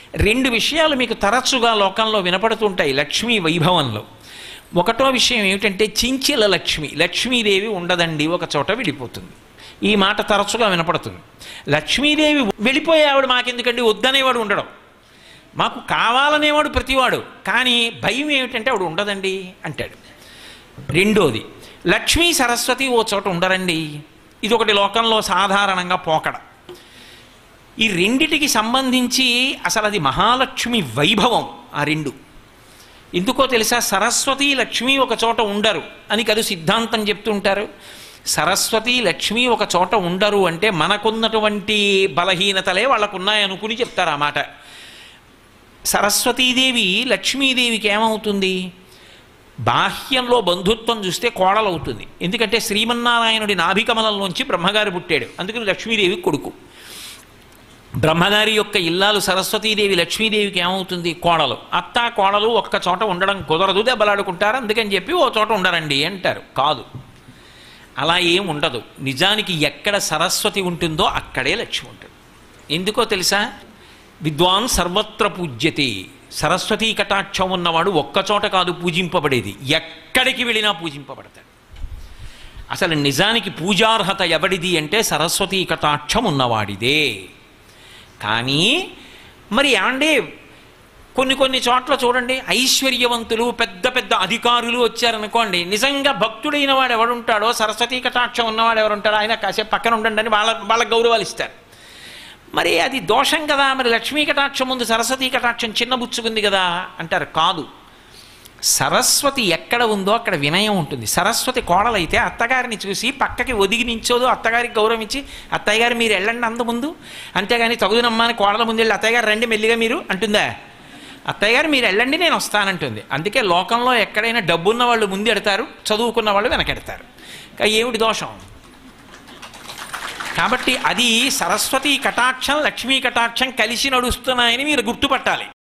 రెండు విషయాలు మీకు తరచుగా లోకంలో వినపడుతుంటాయి లక్ష్మీ వైభవంలో ఒకటో విషయం ఏమిటంటే చించిల లక్ష్మి లక్ష్మీదేవి ఉండదండి ఒక చోట వెళ్ళిపోతుంది ఈ మాట తరచుగా వినపడుతుంది లక్ష్మీదేవి వెళ్ళిపోయే ఆవిడ మాకెందుకండి వద్దనేవాడు ఉండడం మాకు కావాలనేవాడు ప్రతివాడు కానీ భయం ఏమిటంటే ఆవిడ ఉండదండి అంటాడు రెండోది లక్ష్మీ సరస్వతి ఓ చోట ఉండరండి ఇది ఒకటి లోకంలో సాధారణంగా పోకడ ఈ రెండిటికి సంబంధించి అసలు అది మహాలక్ష్మి వైభవం ఆ రెండు ఎందుకో తెలుసా సరస్వతి లక్ష్మి ఒక చోట ఉండరు అని కదు సిద్ధాంతం చెప్తుంటారు సరస్వతి లక్ష్మి ఒక చోట ఉండరు అంటే మనకున్నటువంటి బలహీనతలే వాళ్ళకున్నాయనుకుని చెప్తారు ఆ మాట సరస్వతీదేవి లక్ష్మీదేవికి ఏమవుతుంది బాహ్యంలో బంధుత్వం చూస్తే కోడలవుతుంది ఎందుకంటే శ్రీమన్నారాయణుడి నాభికమలంలోంచి బ్రహ్మగారు పుట్టాడు అందుకని లక్ష్మీదేవి కొడుకు బ్రహ్మగారి యొక్క ఇల్లాలు సరస్వతీదేవి లక్ష్మీదేవికి ఏమవుతుంది కోడలు అత్త కోడలు ఒక్క చోట ఉండడం కుదరదు దెబ్బలాడుకుంటారు అందుకని చెప్పి ఓ చోట ఉండరండి అంటారు కాదు అలా ఏం ఉండదు నిజానికి ఎక్కడ సరస్వతి ఉంటుందో అక్కడే లక్ష్మి ఉంటుంది ఎందుకో తెలుసా విద్వాన్ సర్వత్ర పూజ్యతే సరస్వతీ కటాక్షం ఉన్నవాడు ఒక్కచోట కాదు పూజింపబడేది ఎక్కడికి వెళ్ళినా పూజింపబడతాడు అసలు నిజానికి పూజార్హత ఎవడిది అంటే సరస్వతీ కటాక్షం ఉన్నవాడిదే కానీ మరి ఏమండి కొన్ని కొన్ని చోట్ల చూడండి ఐశ్వర్యవంతులు పెద్ద పెద్ద అధికారులు వచ్చారనుకోండి నిజంగా భక్తుడైన వాడు ఎవడుంటాడో సరస్వతీ కటాక్షం ఉన్నవాడు ఎవరుంటాడో ఆయన కాసేపు పక్కన ఉండండి అని వాళ్ళ వాళ్ళకి గౌరవాలు ఇస్తారు మరి అది దోషం కదా మరి లక్ష్మీ కటాక్షం ముందు సరస్వతీ కటాక్షం చిన్నబుచ్చుకుంది కదా అంటారు కాదు సరస్వతి ఎక్కడ ఉందో అక్కడ వినయం ఉంటుంది సరస్వతి కోడలైతే అత్తగారిని చూసి పక్కకి ఒదిగి నించోదు అత్తగారికి గౌరవం ఇచ్చి అత్తయ్య గారు మీరు వెళ్ళండి అంత ముందు అంతేగాని తగుదనమ్మా అని కోడల ముందు వెళ్ళి అత్తయ్య గారు రండి మెల్లిగా మీరు అంటుందా అత్తయ్య గారు మీరు వెళ్ళండి నేను వస్తానంటుంది అందుకే లోకంలో ఎక్కడైనా డబ్బున్న వాళ్ళు ముందు ఎడతారు చదువుకున్న వాళ్ళు వెనకెడతారు ఇంకా ఏమిటి దోషం కాబట్టి అది సరస్వతి కటాక్షం లక్ష్మీ కటాక్షం కలిసి నడుస్తున్నాయని మీరు గుర్తుపట్టాలి